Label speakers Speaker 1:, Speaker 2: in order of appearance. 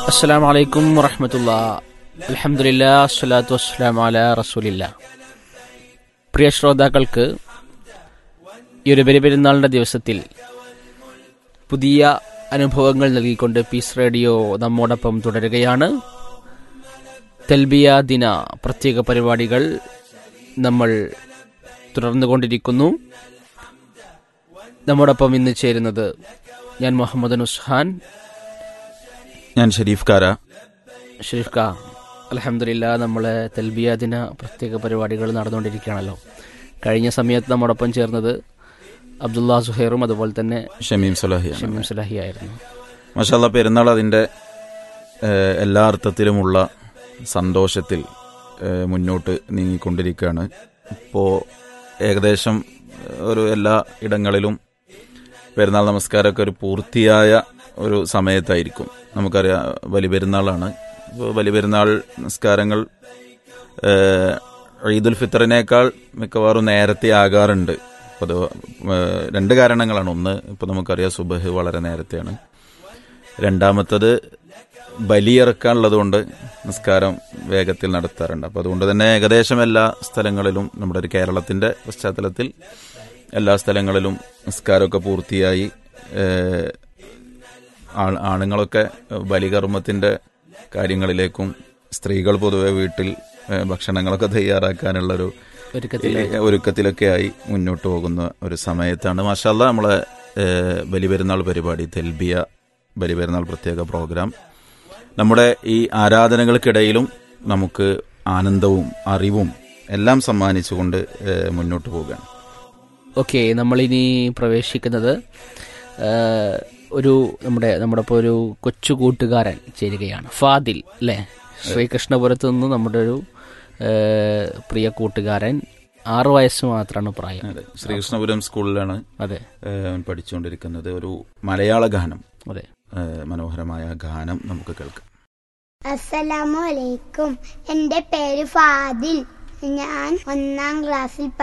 Speaker 1: അസ്സാം വലൈക്കും വറഹമത്തുള്ള അലഹമുല്ല അസ്സലാത്തു വസ്സലാം അല റസൂലില്ല പ്രിയ ശ്രോതാക്കൾക്ക് ഈ ഒരു ബലിപെരുന്നാളിൻ്റെ ദിവസത്തിൽ പുതിയ അനുഭവങ്ങൾ നൽകിക്കൊണ്ട് പീസ് റേഡിയോ നമ്മോടൊപ്പം തുടരുകയാണ് തെൽബിയ ദിന പ്രത്യേക പരിപാടികൾ നമ്മൾ തുടർന്നുകൊണ്ടിരിക്കുന്നു നമ്മോടൊപ്പം ഇന്ന് ചേരുന്നത് ഞാൻ മുഹമ്മദ് നുസ്ഹാൻ
Speaker 2: ഞാൻ ഷരീഫ് കാര
Speaker 1: ഷെരീഫ് ഖാ അലഹമില്ല നമ്മളെ തെൽബിയ ദിന പ്രത്യേക പരിപാടികൾ നടന്നുകൊണ്ടിരിക്കുകയാണല്ലോ കഴിഞ്ഞ സമയത്ത് നമ്മോടൊപ്പം ചേർന്നത് അബ്ദുള്ള സുഹൈറും അതുപോലെ തന്നെ
Speaker 2: ഷമീം സലാഹിയാണ്
Speaker 1: ഷമീം സുലാഹി ആയിരുന്നു
Speaker 2: മഷാല്ല പെരുന്നാൾ അതിൻ്റെ ഏഹ്, എല്ലാ അർത്ഥത്തിലുമുള്ള സന്തോഷത്തിൽ ഏഹ്, മുന്നോട്ട് നീങ്ങിക്കൊണ്ടിരിക്കുകയാണ് ഇപ്പോൾ ഏകദേശം ഒരു എല്ലാ ഇടങ്ങളിലും പെരുന്നാൾ നമസ്കാരമൊക്കെ ഒരു പൂർത്തിയായ ഒരു സമയത്തായിരിക്കും നമുക്കറിയാം വലിയ പെരുന്നാളാണ് ഇപ്പോൾ വലിയ പെരുന്നാൾ നമസ്കാരങ്ങൾ ഏഹ്, ഈദുൽ ഫിത്തറിനേക്കാൾ മിക്കവാറും നേരത്തെ ആകാറുണ്ട് അത് രണ്ട് കാരണങ്ങളാണ് ഒന്ന് ഇപ്പോൾ നമുക്കറിയാം സുബഹ് വളരെ നേരത്തെയാണ് രണ്ടാമത്തത് ബലിയിറക്കാനുള്ളത് കൊണ്ട് നിസ്കാരം വേഗത്തിൽ നടത്താറുണ്ട് അപ്പോൾ അതുകൊണ്ട് തന്നെ ഏകദേശം എല്ലാ സ്ഥലങ്ങളിലും നമ്മുടെ ഒരു കേരളത്തിൻ്റെ പശ്ചാത്തലത്തിൽ എല്ലാ സ്ഥലങ്ങളിലും നിസ്കാരമൊക്കെ പൂർത്തിയായി ഏഹ്, ആൾ- ആണുങ്ങളൊക്കെ ബലികർമ്മത്തിൻ്റെ കാര്യങ്ങളിലേക്കും സ്ത്രീകൾ പൊതുവെ വീട്ടിൽ ഏഹ്, ഭക്ഷണങ്ങളൊക്കെ തയ്യാറാക്കാനുള്ളൊരു
Speaker 1: ഒരുക്കത്തിൽ
Speaker 2: ഈ ഒരുക്കത്തിലൊക്കെ ആയി മുന്നോട്ട് പോകുന്ന ഒരു സമയത്താണ് മാഷാല്ല നമ്മളെ ഏഹ്, ബലിപെരുന്നാൾ പരിപാടി തെൽബിയ ബലിപെരുന്നാൾ പ്രത്യേക പ്രോഗ്രാം നമ്മുടെ ഈ ആരാധനകൾക്കിടയിലും നമുക്ക് ആനന്ദവും അറിവും എല്ലാം സമ്മാനിച്ചുകൊണ്ട് ഏഹ്, മുന്നോട്ട് പോവുകയാണ്
Speaker 1: ഓക്കെ നമ്മളിനി പ്രവേശിക്കുന്നത് ആ, ഒരു നമ്മുടെ നമ്മുടെ ഇപ്പോൾ ഒരു കൊച്ചു കൂട്ടുകാരൻ ചേരുകയാണ് ഫാദിൽ അല്ലേ ശ്രീകൃഷ്ണപുരത്ത് നിന്ന് നമ്മുടെ ഒരു ആ, പ്രിയ കൂട്ടുകാരൻ ആറു വയസ്സ് മാത്രമാണ് പ്രായം
Speaker 2: അതെ ശ്രീകൃഷ്ണപുരം സ്കൂളിലാണ്
Speaker 1: അതെ
Speaker 2: ഏഹ്, അവൻ പഠിച്ചുകൊണ്ടിരിക്കുന്നത് ഒരു മലയാള ഗാനം
Speaker 1: അതെ
Speaker 2: ഏഹ്, മനോഹരമായ ഗാനം നമുക്ക് കേൾക്കാം
Speaker 3: അസ്സലാമു അലൈക്കും എൻ്റെ പേര് ഫാദിൽ ഞാൻ ഒന്നാം ക്ലാസ്സിൽ